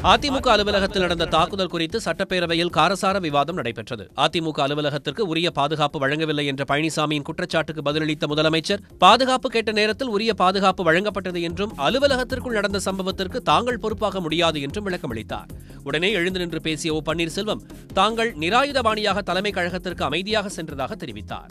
அதிமுக அலுவலகத்தில் நடந்த தாக்குதல் குறித்து சட்டப்பேரவையில் காரசார விவாதம் நடைபெற்றது அதிமுக அலுவலகத்திற்கு உரிய பாதுகாப்பு வழங்கவில்லை என்ற பழனிசாமியின் குற்றச்சாட்டுக்கு பதிலளித்த முதலமைச்சர் பாதுகாப்பு கேட்ட நேரத்தில் உரிய பாதுகாப்பு வழங்கப்பட்டது என்றும் அலுவலகத்திற்குள் நடந்த சம்பவத்திற்கு தாங்கள் பொறுப்பாக முடியாது என்றும் விளக்கமளித்தார் உடனே எழுந்து நின்று பேசிய ஓ பன்னீர்செல்வம் தாங்கள் நிராயுதபாணியாக தலைமைக் கழகத்திற்கு அமைதியாக சென்றதாக தெரிவித்தார்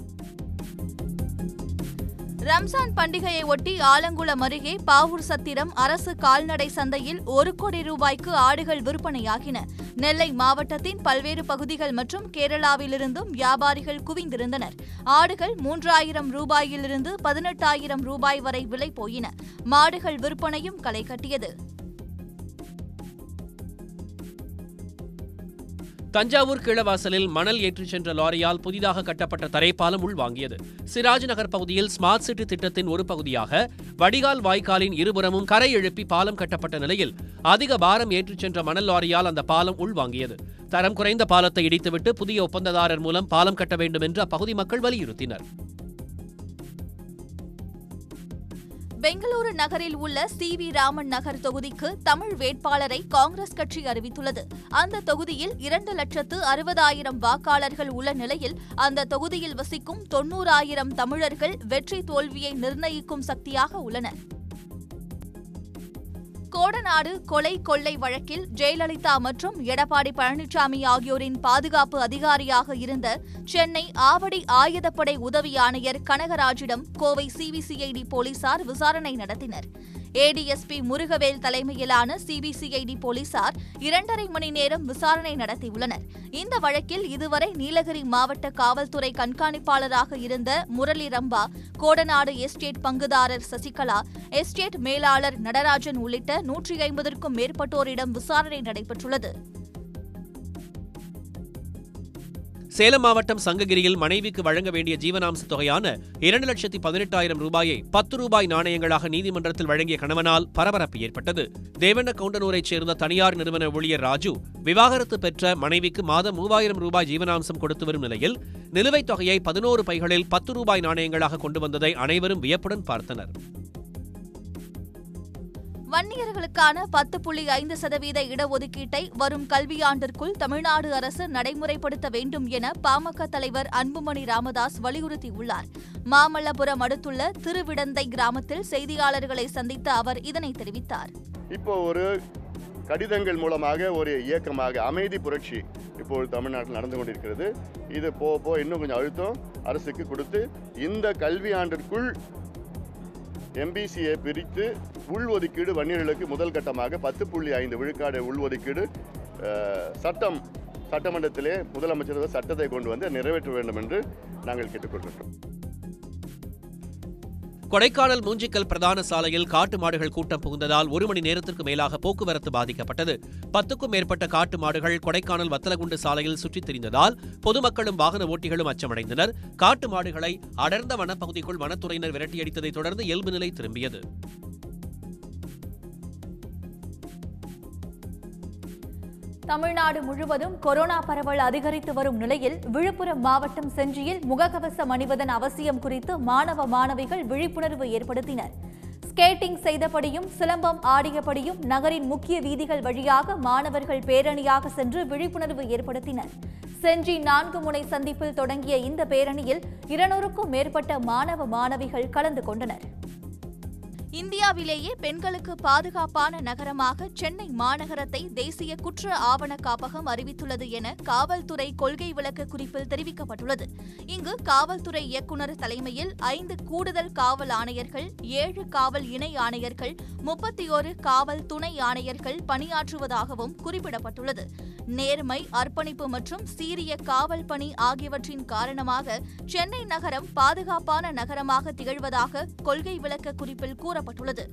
ரம்ஜான் பண்டிகையை ஒட்டி ஆலங்குளம் அருகே பாவூர் சத்திரம் அரசு கால்நடை சந்தையில் ஒரு கோடி ரூபாய்க்கு ஆடுகள் விற்பனையாகின நெல்லை மாவட்டத்தின் பல்வேறு பகுதிகள் மற்றும் கேரளாவிலிருந்தும் வியாபாரிகள் குவிந்திருந்தனர் ஆடுகள் மூன்றாயிரம் ரூபாயிலிருந்து பதினெட்டாயிரம் ரூபாய் வரை விலை போயின மாடுகள் விற்பனையும் களை கட்டியது தஞ்சாவூர் கிழவாசலில் மணல் ஏற்றிச் சென்ற லாரியால் புதிதாக கட்டப்பட்ட தரைப்பாலம் உள்வாங்கியது சிராஜ் நகர் பகுதியில் ஸ்மார்ட் சிட்டி திட்டத்தின் ஒரு பகுதியாக வடிகால் வாய்க்காலின் இருபுறமும் கரை எழுப்பி பாலம் கட்டப்பட்ட நிலையில் அதிக பாரம் ஏற்றிச் சென்ற மணல் லாரியால் அந்த பாலம் உள்வாங்கியது தரம் குறைந்த பாலத்தை இடித்துவிட்டு புதிய ஒப்பந்ததாரர் மூலம் பாலம் கட்ட வேண்டும் என்று அப்பகுதி மக்கள் வலியுறுத்தினர் பெங்களூரு நகரில் உள்ள சி வி ராமன் நகர் தொகுதிக்கு தமிழ் வேட்பாளரை காங்கிரஸ் கட்சி அறிவித்துள்ளது அந்த தொகுதியில் இரண்டு லட்சத்து அறுபதாயிரம் வாக்காளர்கள் உள்ள நிலையில் அந்த தொகுதியில் வசிக்கும் தொன்னூறாயிரம் தமிழர்கள் வெற்றி தோல்வியை நிர்ணயிக்கும் சக்தியாக உள்ளனர் கோடநாடு கொலை கொள்ளை வழக்கில் ஜெயலலிதா மற்றும் எடப்பாடி பழனிசாமி ஆகியோரின் பாதுகாப்பு அதிகாரியாக இருந்த சென்னை ஆவடி ஆயுதப்படை உதவி ஆணையர் கனகராஜிடம் கோவை சிபிசிஐடி போலீசார் விசாரணை நடத்தினர் ஏடிஎஸ்பி முருகவேல் தலைமையிலான சிபிசிஐடி போலீசார் இரண்டரை மணி நேரம் விசாரணை நடத்தியுள்ளனர் இந்த வழக்கில் இதுவரை நீலகிரி மாவட்ட காவல்துறை கண்காணிப்பாளராக இருந்த முரளி ரம்பா கோடநாடு எஸ்டேட் பங்குதாரர் சசிகலா எஸ்டேட் மேலாளர் நடராஜன் உள்ளிட்ட நூற்றி ஐம்பதற்கும் மேற்பட்டோரிடம் விசாரணை நடைபெற்றுள்ளது சேலம் மாவட்டம் சங்ககிரியில் மனைவிக்கு வழங்க வேண்டிய ஜீவனாம்ச தொகையான இரண்டு லட்சத்தி பதினெட்டாயிரம் ரூபாயை பத்து ரூபாய் நாணயங்களாக நீதிமன்றத்தில் வழங்கிய கணவனால் பரபரப்பு ஏற்பட்டது தேவண்ண கவுண்டனூரைச் சேர்ந்த தனியார் நிறுவன ஊழியர் ராஜு விவாகரத்து பெற்ற மனைவிக்கு மாதம் மூவாயிரம் ரூபாய் ஜீவனாம்சம் கொடுத்து வரும் நிலையில் நிலுவைத் தொகையை பதினோரு பைகளில் பத்து ரூபாய் நாணயங்களாக கொண்டு வந்ததை அனைவரும் வியப்புடன் பார்த்தனர் வன்னியர்களுக்கான பத்து புள்ளி ஐந்து சதவீத இடஒதுக்கீட்டை வரும் கல்வியாண்டிற்குள் தமிழ்நாடு அரசு நடைமுறைப்படுத்த வேண்டும் என பாமக தலைவர் அன்புமணி ராமதாஸ் வலியுறுத்தியுள்ளார் மாமல்லபுரம் அடுத்துள்ள திருவிடந்தை கிராமத்தில் செய்தியாளர்களை சந்தித்த அவர் இதனை தெரிவித்தார் இப்போ ஒரு கடிதங்கள் மூலமாக ஒரு இயக்கமாக அமைதி புரட்சி இப்போது தமிழ்நாட்டில் நடந்து கொண்டிருக்கிறது இது போக போக இன்னும் கொஞ்சம் அழுத்தம் அரசுக்கு கொடுத்து இந்த கல்வி ஆண்டிற்குள் எம்பிசியை பிரித்து உள்ஒதுக்கீடு வன்னியர்களுக்கு முதல் கட்டமாக பத்து புள்ளி ஐந்து விழுக்காடு உள்ஒதுக்கீடு அஹ், சட்டம் சட்டமன்றத்திலே முதலமைச்சர் சட்டத்தை கொண்டு வந்து நிறைவேற்ற வேண்டும் என்று நாங்கள் கேட்டுக்கொண்டிருக்கிறோம் கொடைக்கானல் மூஞ்சிக்கல் பிரதான சாலையில் காட்டு மாடுகள் கூட்டம் புகுந்ததால் ஒரு மணி நேரத்திற்கு மேலாக போக்குவரத்து பாதிக்கப்பட்டது பத்துக்கும் மேற்பட்ட காட்டு மாடுகள் கொடைக்கானல் வத்தலகுண்டு சாலையில் சுற்றித் திரிந்ததால் பொதுமக்களும் வாகன ஓட்டிகளும் அச்சமடைந்தனர் காட்டு மாடுகளை அடர்ந்த வனப்பகுதிக்குள் வனத்துறையினர் விரட்டியடித்ததைத் தொடர்ந்து இயல்பு நிலை திரும்பியது தமிழ்நாடு முழுவதும் கொரோனா பரவல் அதிகரித்து வரும் நிலையில் விழுப்புரம் மாவட்டம் செஞ்சியில் முகக்கவசம் அணிவதன் அவசியம் குறித்து மாணவ மாணவிகள் விழிப்புணர்வு ஏற்படுத்தினர் ஸ்கேட்டிங் செய்தபடியும் சிலம்பம் ஆடியபடியும் நகரின் முக்கிய வீதிகள் வழியாக மாணவர்கள் பேரணியாக சென்று விழிப்புணர்வு ஏற்படுத்தினர் செஞ்சி நான்கு முனை சந்திப்பில் தொடங்கிய இந்த பேரணியில் இருநூறுக்கும் மேற்பட்ட மாணவ மாணவிகள் கலந்து கொண்டனர் இந்தியாவிலேயே பெண்களுக்கு பாதுகாப்பான நகரமாக சென்னை மாநகரத்தை தேசிய குற்ற ஆவண காப்பகம் அறிவித்துள்ளது என காவல்துறை கொள்கை விளக்க குறிப்பில் தெரிவிக்கப்பட்டுள்ளது இங்கு காவல்துறை இயக்குநர் தலைமையில் ஐந்து கூடுதல் காவல் ஆணையர்கள் ஏழு காவல் இணை ஆணையர்கள் முப்பத்தி ஒரு காவல் துணை ஆணையர்கள் பணியாற்றுவதாகவும் குறிப்பிடப்பட்டுள்ளது நேர்மை அர்ப்பணிப்பு மற்றும் சீரிய காவல் பணி ஆகியவற்றின் காரணமாக சென்னை நகரம் பாதுகாப்பான நகரமாக திகழ்வதாக கொள்கை விளக்க குறிப்பில் கூறப்பட்டுள்ளது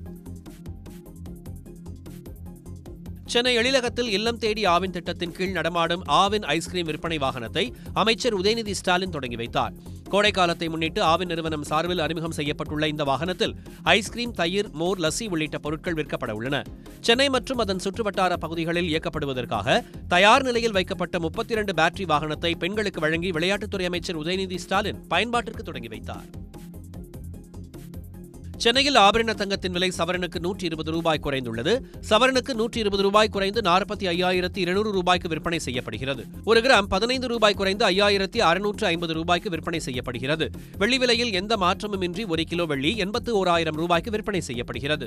சென்னை எழிலகத்தில் இல்லம் தேடி ஆவின் திட்டத்தின் கீழ் நடமாடும் ஆவின் ஐஸ்கிரீம் விற்பனை வாகனத்தை அமைச்சர் உதயநிதி ஸ்டாலின் தொடங்கி வைத்தார் கோடைக்காலத்தை முன்னிட்டு ஆவின் நிறுவனம் சார்பில் அறிமுகம் செய்யப்பட்டுள்ள இந்த வாகனத்தில் ஐஸ்கிரீம் தயிர் மோர் லஸ்ஸி உள்ளிட்ட பொருட்கள் விற்கப்பட உள்ளன சென்னை மற்றும் அதன் சுற்றுவட்டார பகுதிகளில் இயக்கப்படுவதற்காக தயார் நிலையில் வைக்கப்பட்ட முப்பத்தி இரண்டு பேட்டரி வாகனத்தை பெண்களுக்கு வழங்கி விளையாட்டுத்துறை அமைச்சர் உதயநிதி ஸ்டாலின் பயன்பாட்டிற்கு தொடங்கி வைத்தார் சென்னையில் ஆபரண தங்கத்தின் விலை சவரனுக்கு நூற்றி இருபது ரூபாய் குறைந்துள்ளது சவரனுக்கு நூற்றி இருபது ரூபாய் குறைந்து நாற்பத்தி ஐயாயிரத்தி இருநூறு ரூபாய்க்கு விற்பனை செய்யப்படுகிறது ஒரு கிராம் பதினைந்து ரூபாய் குறைந்து ஐயாயிரத்தி அறுநூற்று ஐம்பது ரூபாய்க்கு விற்பனை செய்யப்படுகிறது வெள்ளி விலையில் எந்த மாற்றமுமின்றி ஒரு கிலோ வெள்ளி எண்பத்து ஓராயிரம் ரூபாய்க்கு விற்பனை செய்யப்படுகிறது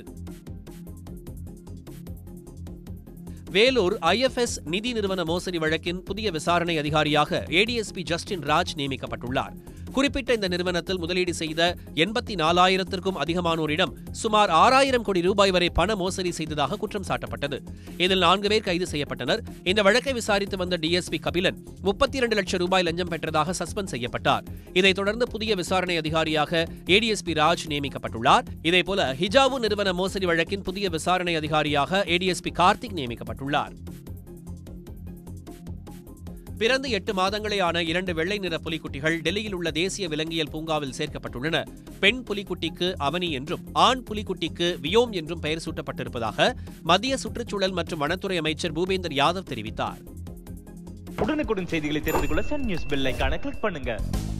வேலூர் ஐஎஃப்எஸ் நிதி நிறுவன மோசடி வழக்கின் புதிய விசாரணை அதிகாரியாக ஏடிஎஸ்பி ஜஸ்டின் ராஜ் நியமிக்கப்பட்டுள்ளார் குறிப்பிட்ட இந்த நிறுவனத்தில் முதலீடு செய்த எண்பத்தி நாலாயிரத்திற்கும் அதிகமானோரிடம் சுமார் ஆறாயிரம் கோடி ரூபாய் வரை பண மோசடி செய்ததாக குற்றம் சாட்டப்பட்டது இதில் நான்கு பேர் கைது செய்யப்பட்டனர் இந்த வழக்கை விசாரித்து வந்த டிஎஸ்பி கபிலன் முப்பத்தி இரண்டு லட்சம் ரூபாய் லஞ்சம் பெற்றதாக சஸ்பெண்ட் செய்யப்பட்டார் இதைத் தொடர்ந்து புதிய விசாரணை அதிகாரியாக ஏடிஎஸ்பி ராஜ் நியமிக்கப்பட்டுள்ளார் இதேபோல ஹிஜாவு நிறுவன மோசடி வழக்கின் புதிய விசாரணை அதிகாரியாக ஏடிஎஸ்பி கார்த்திக் நியமிக்கப்பட்டுள்ளார் பிறந்து எட்டு மாதங்களே ஆன இரண்டு வெள்ளை நிற புலிக்குட்டிகள் டெல்லியில் உள்ள தேசிய விலங்கியல் பூங்காவில் சேர்க்கப்பட்டுள்ளன பெண் புலிக்குட்டிக்கு அவனி என்றும் ஆண் புலிக்குட்டிக்கு வியோம் என்றும் பெயர் சூட்டப்பட்டிருப்பதாக மத்திய சுற்றுச்சூழல் மற்றும் வனத்துறை அமைச்சர் பூபேந்தர் யாதவ் தெரிவித்தார் உடனுக்குடன் செய்திகளை தெரிந்து கொள்ள சன் நியூஸ் பெல் ஐகானை கிளிக் பண்ணுங்க